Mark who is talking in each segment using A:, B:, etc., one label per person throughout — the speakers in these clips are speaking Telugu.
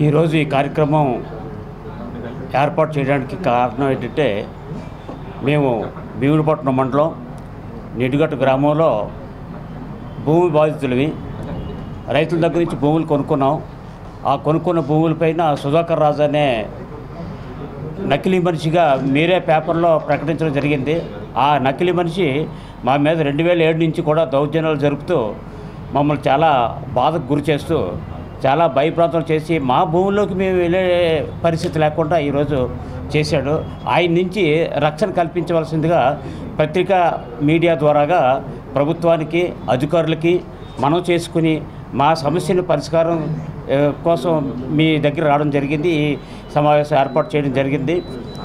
A: ఈరోజు ఈ కార్యక్రమం ఏర్పాటు చేయడానికి కారణం ఏంటంటే మేము భీమునిపట్నం మండలం నిడిగట్టు గ్రామంలో భూమి బాధితులవి రైతుల దగ్గర నుంచి భూములు కొనుక్కున్నాం ఆ కొనుక్కున్న భూములపైన సుధాకర్ రాజు అనే నకిలీ మనిషిగా మీరే పేపర్లో ప్రకటించడం జరిగింది ఆ నకిలీ మనిషి మా మీద రెండు వేల ఏడు నుంచి కూడా దౌర్జన్యాలు జరుపుతూ మమ్మల్ని చాలా బాధకు గురి చేస్తూ చాలా భయప్రాంతం చేసి మా భూముల్లోకి మేము వెళ్ళే పరిస్థితి లేకుండా ఈరోజు చేశాడు ఆయన నుంచి రక్షణ కల్పించవలసిందిగా పత్రికా మీడియా ద్వారాగా ప్రభుత్వానికి అధికారులకి మనం చేసుకుని మా సమస్యను పరిష్కారం ఆ, కోసం మీ దగ్గర రావడం జరిగింది ఈ సమావేశం ఏర్పాటు చేయడం జరిగింది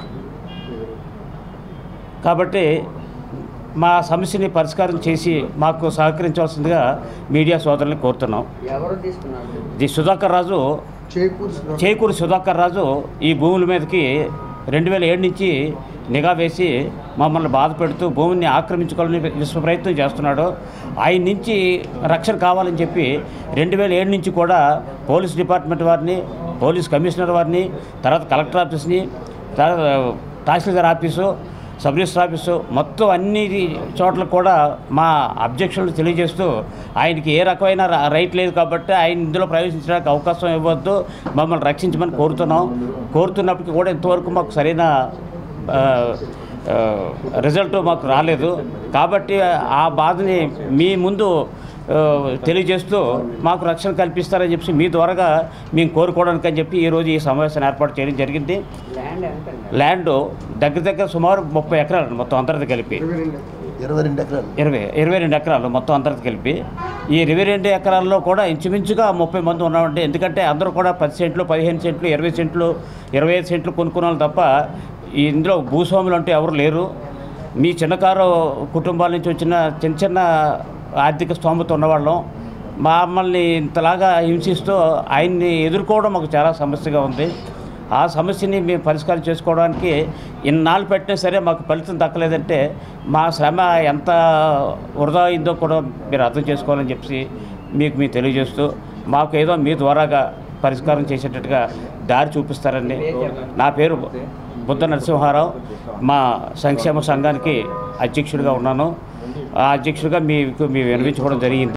A: కాబట్టి మా సమస్యని పరిష్కారం చేసి మాకు సహకరించవలసిందిగా మీడియా సోదరులను కోరుతున్నాం
B: ఎవరు తీసుకున్నారు
A: ఇది సుధాకర్ రాజు చేకూరు సుధాకర్ రాజు ఈ భూముల మీదకి రెండు వేల ఏడు నుంచి నిఘా వేసి మమ్మల్ని బాధ పెడుతూ భూమిని ఆక్రమించుకోవాలని విశ్వ ప్రయత్నం చేస్తున్నాడు ఆయన నుంచి రక్షణ కావాలని చెప్పి రెండు వేల ఏడు నుంచి కూడా పోలీస్ డిపార్ట్మెంట్ వారిని పోలీస్ కమిషనర్ వారిని తర్వాత కలెక్టర్ ఆఫీస్ని తర్వాత తహసీల్దార్ ఆఫీసు సబ్ రిజిస్టర్ ఆఫీసు మొత్తం అన్ని చోట్ల కూడా మా అబ్జెక్షన్లు తెలియజేస్తూ ఆయనకి ఏ రకమైన ర- రైట్ లేదు కాబట్టి ఆయన ఇందులో ప్రవేశించడానికి అవకాశం ఇవ్వద్దు మమ్మల్ని రక్షించమని కోరుతున్నాం కోరుతున్నప్పటికీ కూడా ఇంతవరకు మాకు సరైన ఆ, ఆ, రిజల్ట్ మాకు రాలేదు కాబట్టి ఆ బాధని మీ ముందు ఆ, తెలియజేస్తూ మాకు రక్షణ కల్పిస్తారని చెప్పి మీ ద్వారాగా మేము కోరుకోవడానికి అని చెప్పి ఈరోజు ఈ సమావేశాన్ని ఏర్పాటు చేయడం జరిగింది
B: ల్యాండ్ ఎంత
A: ల్యాండ్ దగ్గర దగ్గర సుమారు ముప్పై ఎకరాలు మొత్తం అందరిది కలిపి
C: ఇరవై రెండు ఎకరాలు
A: ఇరవై ఇరవై రెండు ఎకరాలు మొత్తం అందరిది కలిపి ఈ ఇరవై రెండు ఎకరాల్లో కూడా ఇంచుమించుగా ముప్పై మంది ఉన్నామండి ఎందుకంటే అందరూ కూడా పది సెంట్లు పదిహేను సెంట్లు ఇరవై సెంట్లు ఇరవై ఐదు సెంట్లు కొనుక్కున్న వాళ్ళు తప్ప ఈ ఇందులో భూస్వాములు అంటూ ఎవరు లేరు మీ చిన్నకారు కుటుంబాల నుంచి వచ్చిన చిన్న చిన్న ఆర్థిక స్తోమత ఉన్నవాళ్ళం మమ్మల్ని ఇంతలాగా హింసిస్తూ ఆయన్ని ఎదుర్కోవడం మాకు చాలా సమస్యగా ఉంది ఆ సమస్యని మేము పరిష్కారం చేసుకోవడానికి ఇన్నాళ్ళు పెట్టినా సరే మాకు ఫలితం దక్కలేదంటే మా శ్రమ ఎంత వృధా అయిందో కూడా మీరు అర్థం చేసుకోవాలని చెప్పి మీకు మేము తెలియజేస్తూ మాకు ఏదో మీ ద్వారాగా పరిష్కారం చేసేటట్టుగా దారి చూపిస్తారని నా పేరు బుద్ధ నరసింహారావు మా సంక్షేమ సంఘానికి అధ్యక్షుడిగా ఉన్నాను ఆ అధ్యక్షుడిగా మీకు మీ వినిపించుకోవడం జరిగింది